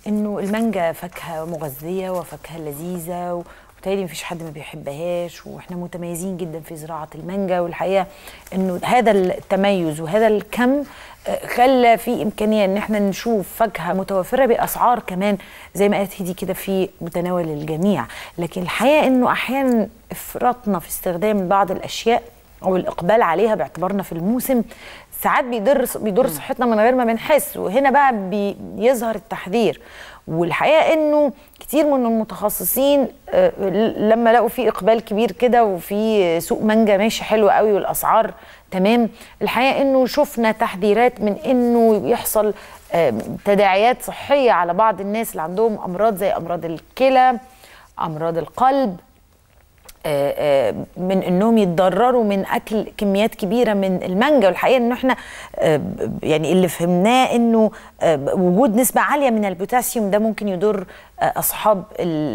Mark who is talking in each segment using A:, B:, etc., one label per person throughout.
A: انه المانجا فاكهه مغذيه وفاكهه لذيذه وبالتالي مفيش حد ما بيحبهاش واحنا متميزين جدا في زراعه المانجا والحقيقه انه هذا التميز وهذا الكم آه، خلى في امكانيه ان احنا نشوف فاكهه متوفره باسعار كمان زي ما قالت هدي كده في متناول الجميع لكن الحقيقه انه احيانا افراطنا في استخدام بعض الاشياء او الاقبال عليها باعتبارنا في الموسم ساعات بيضر بيضر صحتنا من غير ما بنحس وهنا بقى بيظهر التحذير والحقيقه انه كتير من المتخصصين آه، لما لقوا في اقبال كبير كده وفي سوق مانجا ماشي حلو قوي والاسعار تمام الحقيقه انه شفنا تحذيرات من انه يحصل آه، تداعيات صحيه على بعض الناس اللي عندهم امراض زي امراض الكلى امراض القلب آه، آه، من انهم يتضرروا من اكل كميات كبيره من المانجا والحقيقه انه احنا آه، يعني اللي فهمناه انه وجود نسبه عاليه من البوتاسيوم ده ممكن يضر اصحاب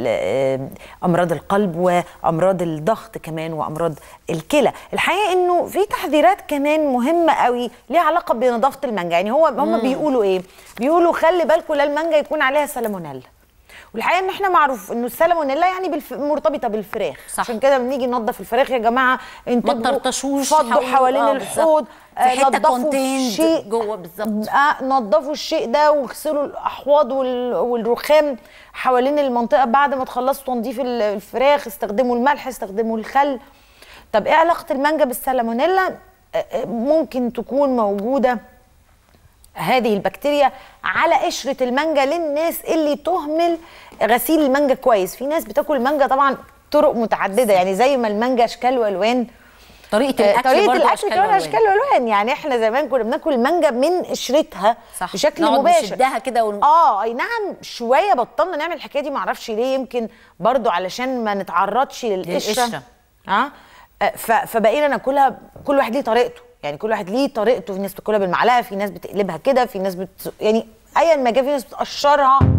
A: امراض القلب وامراض الضغط كمان وامراض الكلى الحقيقه انه في تحذيرات كمان مهمه قوي ليها علاقه بنظافه المانجا يعني هو هم بيقولوا ايه بيقولوا خلي بالكم لا المانجا يكون عليها سالمونيلا والحقيقه ان احنا معروف انه السالمونيلا يعني بالف... مرتبطه بالفراخ صح. عشان كده بنيجي ننظف الفراخ يا جماعه
B: انتوا ما ترطشوش
A: فضوا حوالين آه الحوض
B: في حته كونتيند جوه بالظبط
A: آه نظفوا الشيء ده واغسلوا الاحواض وال... والرخام حوالين المنطقه بعد ما تخلصوا تنظيف الفراخ استخدموا الملح استخدموا الخل طب ايه علاقه المانجا بالسالمونيلا ممكن تكون موجوده هذه البكتيريا على قشره المانجا للناس اللي تهمل غسيل المانجا كويس في ناس بتاكل المانجا طبعا طرق متعدده يعني زي ما المانجا اشكال والوان
B: طريقه الاكل
A: طريقه الاكل كمان اشكال والوان يعني احنا زمان كنا بناكل المانجا من قشرتها صح. بشكل نقعد مباشر
B: نشدها كده ون...
A: اه اي نعم شويه بطلنا نعمل الحكايه دي معرفش ليه يمكن برضو علشان ما نتعرضش للقشره اه فبقينا ناكلها كل واحد ليه طريقته يعني كل واحد ليه طريقته في ناس بتاكلها بالمعلقه في ناس بتقلبها كده في ناس بت... يعني ايا ما كان في ناس بتقشرها